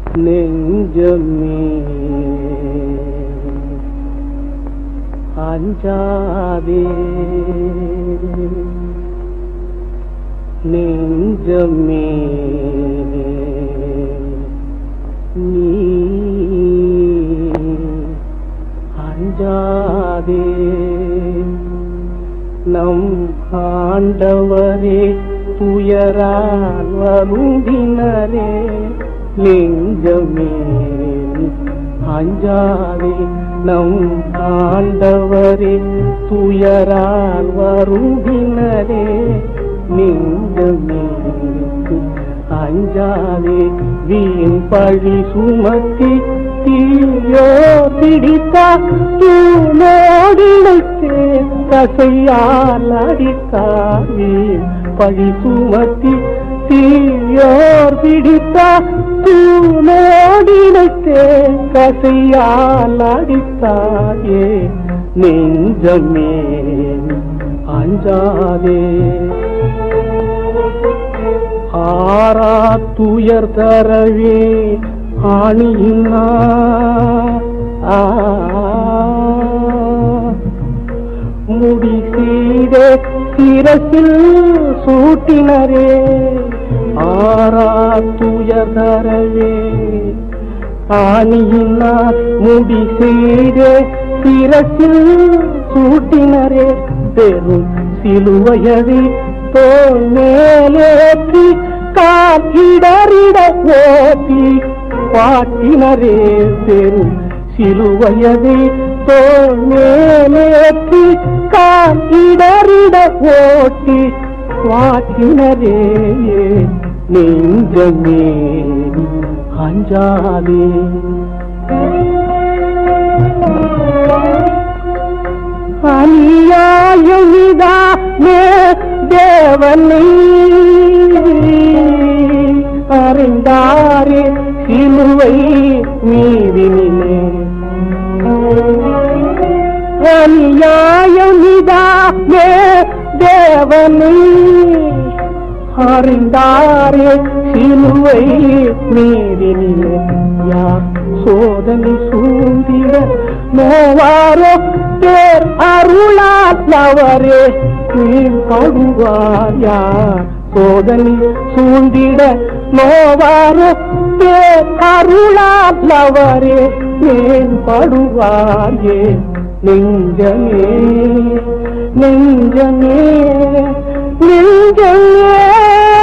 நெஞ்சமே அஞ்சாதே நெஞ்சமே நீ அஞ்சாதே நம் ஆண்டவரே துயரால் வருந்தினரே நெஞ்சமே அஞ்சாதே நம் ஆண்டவரே துயரால் வருந்தினரே நெஞ்சமே அஞ்சாதே வீண் பழி சுமத்தி தீயோ பிடித்தா தூணோடிழைத்தே கசையால் அடித்தார் வீண் பழி சுமத்தி தீயோர் பிடித்தா தூணோடிழைத்தே கசையால் அடித்தாயே நெஞ்சமே அஞ்சாதே ஆரா துயர் தரவே ஆணியினா முடி சீரே சிரசில் சூட்டினரே ஆரா துயர் தரவே ஆணியினார் முடி செய்தே சிரசில் சூட்டினரே பெரும் சிலுவையதி தோல் மேலேற்றி காற்றிடறிட ஓட்டி பாட்டினரே பெரும் சிலுவையதி தோல் மேலேற்றி காற்றிடறிட ஓட்டி பாட்டினரே நெஞ்சமே அஞ்சாதே அநியாயமிதாமே தேவனை அறிந்தாரே சிலுவை மீதினிலே அநியாயமிதாமே தேவனை அறிந்தாரே சிலுவை மீதினிலே யார் சோதனை சூழ்ந்திட நோவாரோ பேர் அருளாத்லவரே படுவார் யார் சோதனை சூழ்ந்திட நோவாரோ பேர் அருளாத்லவரே ஏன் படுவார் ஏன் நெஞ்சமே நெஞ்சமே நெஞ்சமே